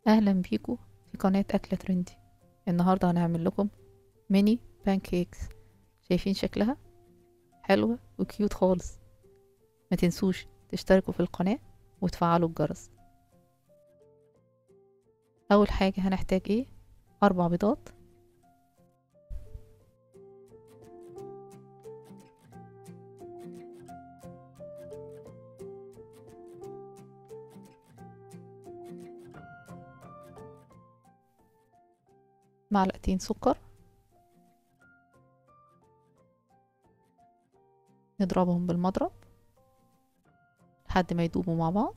اهلا بيكم في قناة اكلة ترندي النهاردة هنعمل لكم ميني بانكيكس شايفين شكلها حلوة وكيوت خالص ما تنسوش تشتركوا في القناة وتفعلوا الجرس اول حاجة هنحتاج ايه اربع بيضات معلقتين سكر نضربهم بالمضرب لحد ما يدوبوا مع بعض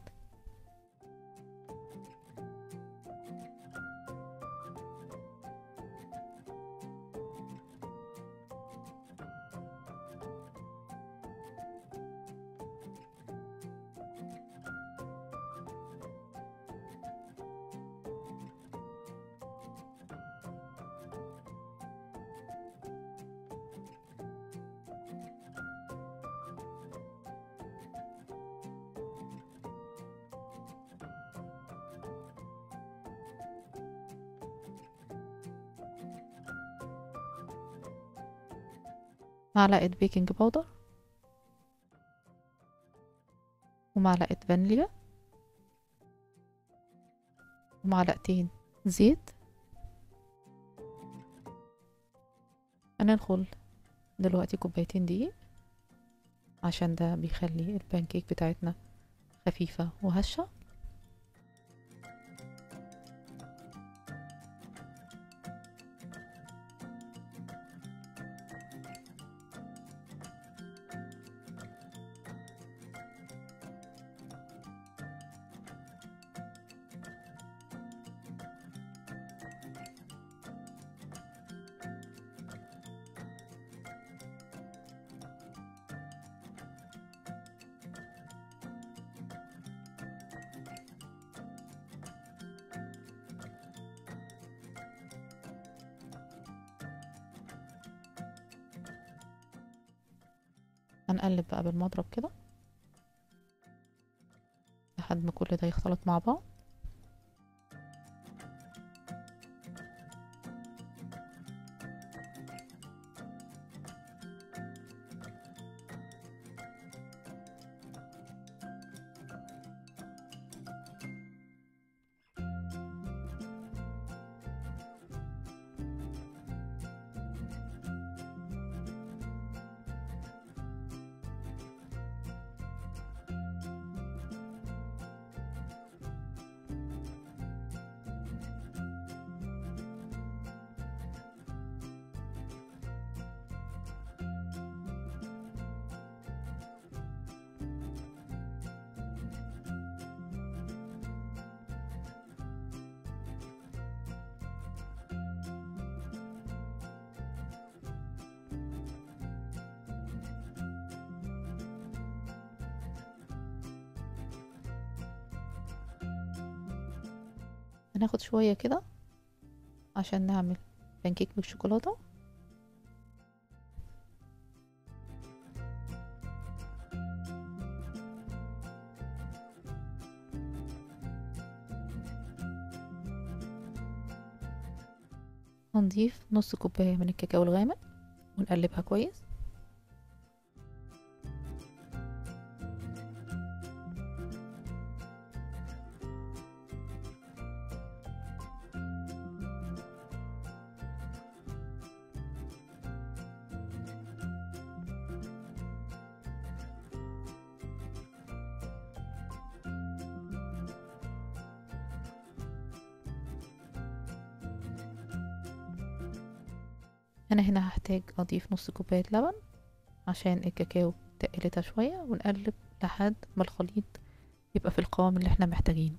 معلقة بيكنج باودر ومعلقة فانيليا ومعلقتين زيت هندخل دلوقتي كوبايتين دقيق عشان ده بيخلي البانكيك بتاعتنا خفيفة وهشة هنقلب بقى بالمضرب كده لحد ما كل ده يختلط مع بعض هناخد شوية كده عشان نعمل بانكيك بالشوكولاتة هنضيف نص كوباية من الكاكاو الغامق ونقلبها كويس انا هنا هحتاج اضيف نص كوباية لبن عشان الكاكاو تقلتها شوية ونقلب لحد ما الخليط يبقى في القوام اللي احنا محتاجينه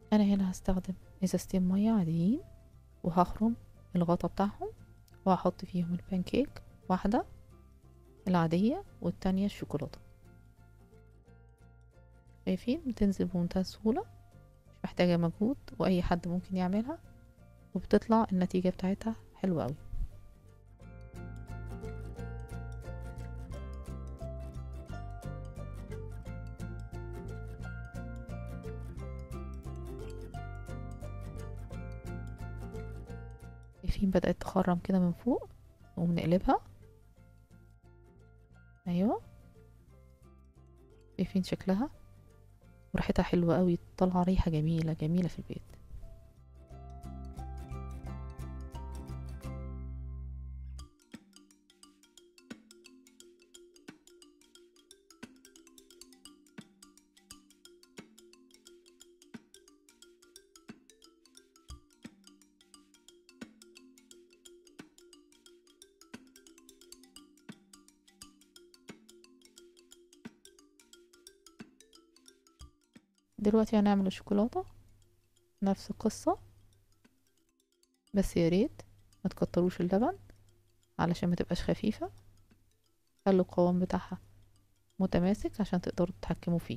انا هنا هستخدم ازازتين ميه عاديين وهخرم الغطا بتاعهم وهحط فيهم البانكيك واحدة العادية والتانية الشوكولاتة شايفين بتنزل بمنتهى السهولة مش محتاجة مجهود وأي حد ممكن يعملها وبتطلع النتيجة بتاعتها حلوة أوي شايفين بدأت تخرم كده من فوق وبنقلبها ايوه شايفين شكلها وريحتها حلوة قوي طالعة ريحة جميلة جميلة في البيت دلوقتي هنعمل الشوكولاتة نفس القصة بس يا ريت ما تكتروش اللبن علشان ما تبقاش خفيفة خلوا القوام بتاعها متماسك عشان تقدروا تتحكموا فيه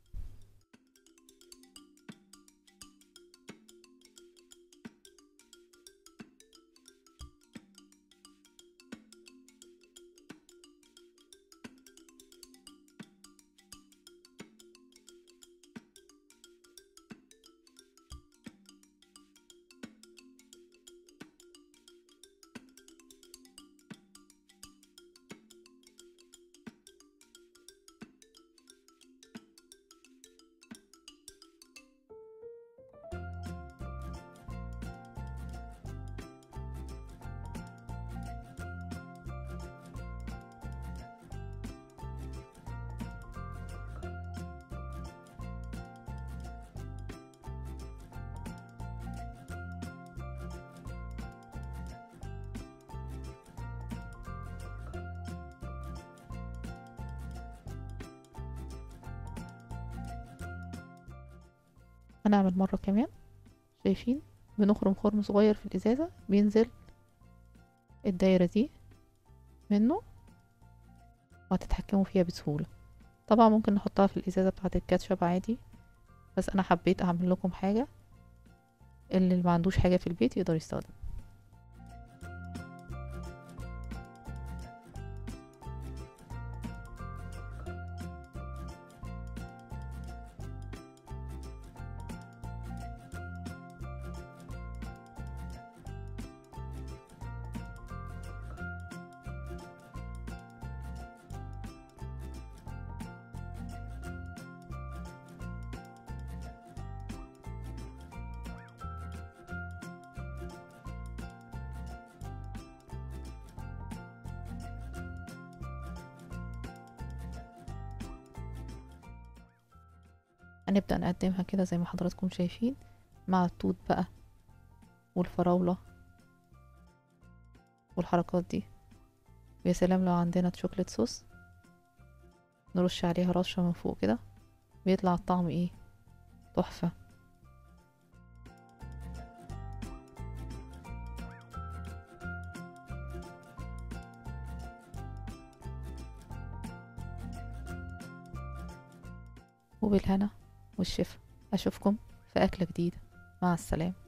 هنعمل مرة كمان شايفين بنخرم خرم صغير في الإزازة بينزل الدايرة دي منه وهتتحكموا فيها بسهولة طبعا ممكن نحطها في الإزازة بتاعة الكاتشب عادي بس أنا حبيت أعمل لكم حاجة اللي ما عندوش حاجة في البيت يقدر يستخدم هنبدأ نقدمها كده زي ما حضراتكم شايفين مع التوت بقى والفراولة والحركات دي ويا سلام لو عندنا شوكليت صوص نرش عليها رشة من فوق كده بيطلع الطعم ايه تحفة وبالهنا والشفا أشوفكم في أكلة جديدة مع السلامة